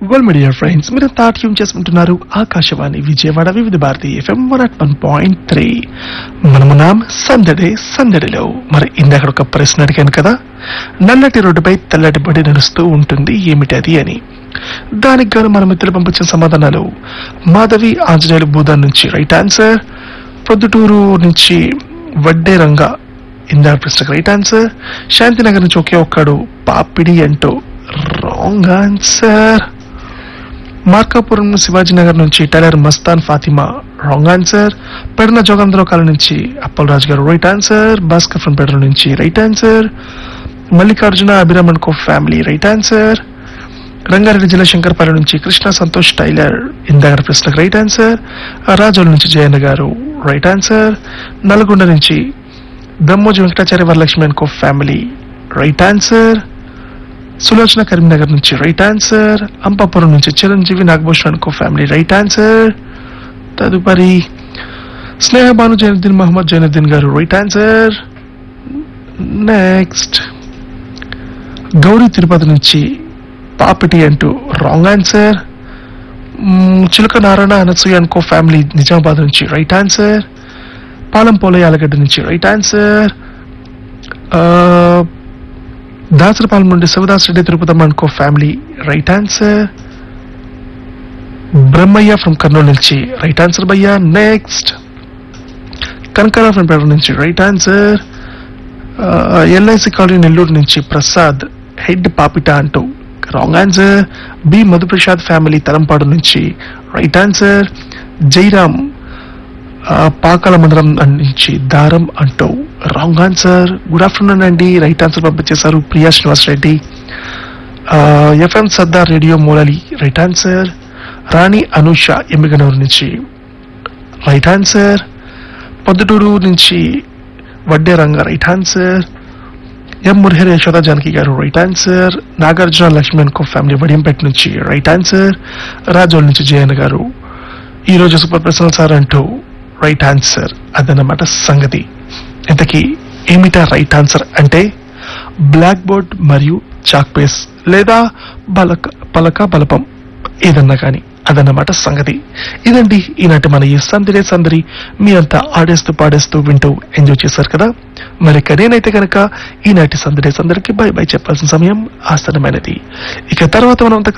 well media friends మీరు తాట్యం చేసుకుంటున్నారు Akashvani Vijayawada Vividh Bharati FM one at one point three మనము నాం సందడే సందడిలో మరి ఇందాక ఒక ప్రశ్న అడిగాను కదా నల్లటి రోడ్డుపై తెల్లటి బడి నడుస్తూ ఉంటుంది ఏమిటి అది అని దానికి గాను మన మిత్రులు పంపించిన సమాధానాలు మాధవి ఆంజనేయులు భూదాన్ నుంచి రైట్ ఆన్సర్ ప్రొద్దుటూరు నుంచి వడ్డే రంగ ఇందాక ప్రశ్నకు రైట్ ఆన్సర్ శాంతినగర్ నుంచి ఒకే ఒక్కడు పాపిడి అంటూ రాంగ్ ఆన్సర్ మార్కాపురం శివాజీనగర్ నుంచి tailor Mastan Fatima wrong answer Pedana జోగంధ్ర కాలం నుంచి అప్పలరాజు గారు right answer Bhaskar from Pedala నుంచి right answer Mallikarjuna Abhiraman co family right answer Rangareddy జిల్లా శంకర్పల్లి నుంచి కృష్ణ సంతోష్ టైలర్ ఇందాక ప్రశ్నకు రైట్ ఆన్సర్ రాజోల్ నుంచి జయన్న గారు రైట్ ఆన్సర్ నల్గొండ నుంచి Brahmoji Venkatacharya Varalakshmi and co family right answer Sulochana Karimnagar నుంచి రైట్ ఆన్సర్ అంపాపురం నుంచి Chiranjeevi Nagabhushan and co family right answer తదుపరి స్నేహ భాను జైనుద్దీన్ మహమ్మద్ జైనుద్దీన్ గారు right answer next Gauri Tirupati నుంచి పాపిటి అంటూ wrong answer Chiluka Narayana Anasuya and co family Nizamabad నుంచి రైట్ ఆన్సర్ పాలం పోలయ్య ఆలగడ్డ నుంచి రైట్ ఆన్సర్ దాసరపాలెం నుండి Shivadas Reddy Tirupatamma and co family right answer Brahmaiah from Kurnool నుంచి రైట్ ఆన్సర్ భయ్య నెక్స్ట్ కనకరా ఫ్రమ్ పేట నుంచి right answer LIC colony Nellore నుంచి ప్రసాద్ హెడ్ పాపిట అంటూ wrong answer B Madhuprasad family Talampadu నుంచి రైట్ ఆన్సర్ జైరామ్ ఆ, పాకాల మండలం నుంచి దారం అంటూ రాంగ్ ఆన్సర్ గుడ్ ఆఫ్టర్నూన్ అండి రైట్ ఆన్సర్ పంపించేశారు ప్రియా శ్రీనివాస్ రెడ్డి ఎఫ్ఎం సర్దార్ రేడియో మూలలి రైట్ ఆన్సర్ రాణి అనూష ఎమ్మిగనూరు నుంచి రైట్ ఆన్సర్ పొద్దుటూరు నుంచి Vadde Ranga right answer M Murahari Yashoda Janaki గారు right answer Nagarjuna Lakshman co family Vadiyampeta నుంచి రైట్ ఆన్సర్ రాజోల్ నుంచి జయన్ గారు ఈ రోజు సూపర్ ప్రశ్న సార్ అంటూ రైట్ ఆన్సర్ అదన్నమాట సంగతి ఇంతకీ ఏమిటా రైట్ ఆన్సర్ అంటే బ్లాక్ బోర్డ్ మరియు చాక్ పేస్ లేదా బలక పలక బలపం ఏదన్నా కానీ అదన్నమాట సంగతి ఇదండి ఈనాటి మన ఈ సందడి సందడి మీ అంతా ఆడేస్తూ పాడేస్తూ వింటూ ఎంజాయ్ చేశారు కదా మరి ఇక నేనైతే కనుక ఈనాటి సందడి సందడికి బై బై చెప్పాల్సిన సమయం ఆసనమైనది ఇక తర్వాత మనం